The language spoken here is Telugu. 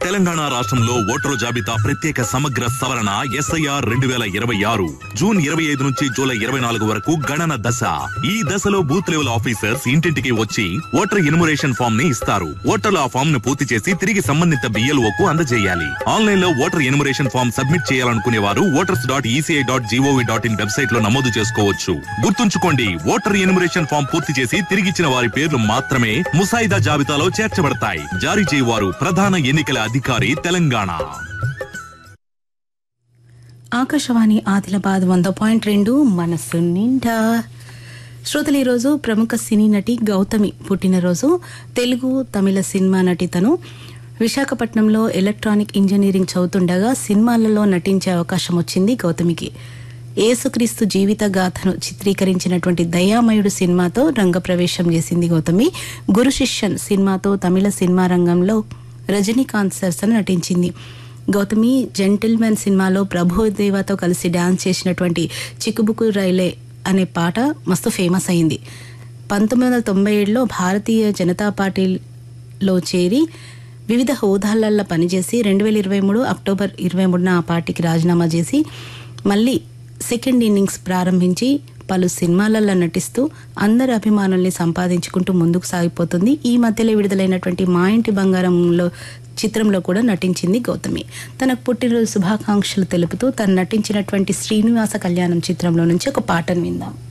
తెలంగాణ రాష్ట్రంలో ఓటరు జాబితా ప్రత్యేక సమగ్ర సవరణ ఎస్ఐఆర్ రెండు వేల ఇరవై ఆరు జూన్ ఇరవై ఐదు నుంచి జూలై ఇరవై నాలుగు వరకు గణన దశ ఈ దశలో బూత్ లెవెల్ ఆఫీసర్స్ ఇంటింటికి వచ్చి ఓటర్ ఇన్మురేషన్ ఫామ్ ని ఇస్తారు ఓటర్లు ఆ ఫామ్ ను పూర్తి చేసి తిరిగి సంబంధిత బిఎల్ఓ కు అందజేయాలి ఆన్లైన్ లో ఓటర్ ఇన్మురేషన్ ఫామ్ సబ్మిట్ చేయాలనుకునే వారు voters dot ECI dot GOV dot in website లో నమోదు చేసుకోవచ్చు గుర్తుంచుకోండి ఓటర్ ఇన్మురేషన్ ఫామ్ పూర్తి చేసి తిరిగిచ్చిన వారి పేర్లు మాత్రమే ముసాయిదా జాబితాలో చేర్చబడతాయి జారీ చేయవారు ప్రధాన ఎన్నికల అధికారి తెలంగాణ ఆకాశవాణి ఆదిలాబాద్ వంద పాయింట్ రెండు మనస్సు నిండా శ్రోతలు ఈరోజు ప్రముఖ సినీ నటి గౌతమి పుట్టినరోజు తెలుగు తమిళ సినిమా నటి తను విశాఖపట్నంలో ఎలక్ట్రానిక్ ఇంజనీరింగ్ చదువుతుండగా సినిమాలలో నటించే అవకాశం వచ్చింది గౌతమికి ఏసుక్రీస్తు జీవిత గాథను చిత్రీకరించినటువంటి దయామయుడు సినిమాతో రంగప్రవేశం చేసింది గౌతమి గురు శిష్యన్ సినిమాతో తమిళ సినిమా రంగంలో రజనీకాంత్ సరసన నటించింది గౌతమి జెంటిల్మెన్ సినిమాలో ప్రభుదేవాతో కలిసి డాన్స్ చేసినటువంటి చిక్కుబుకు రైలే అనే పాట మస్తు ఫేమస్ అయింది పంతొమ్మిది వందల తొంభై ఏడులో భారతీయ జనతా పార్టీలో చేరి వివిధ హోదాలలో పనిచేసి రెండు వేల ఇరవై మూడు అక్టోబర్ ఇరవై మూడున ఆ పార్టీకి రాజీనామా చేసి మళ్ళీ సెకండ్ ఇన్నింగ్స్ ప్రారంభించి పలు సినిమాలలో నటిస్తూ అందరి అభిమానుల్ని సంపాదించుకుంటూ ముందుకు సాగిపోతుంది ఈ మధ్యలో విడుదలైనటువంటి మా ఇంటి బంగారంలో చిత్రంలో కూడా నటించింది గౌతమి తనకు పుట్టినరోజు శుభాకాంక్షలు తెలుపుతూ తను నటించినటువంటి శ్రీనివాస కళ్యాణం చిత్రంలో నుంచి ఒక పాటను విందాం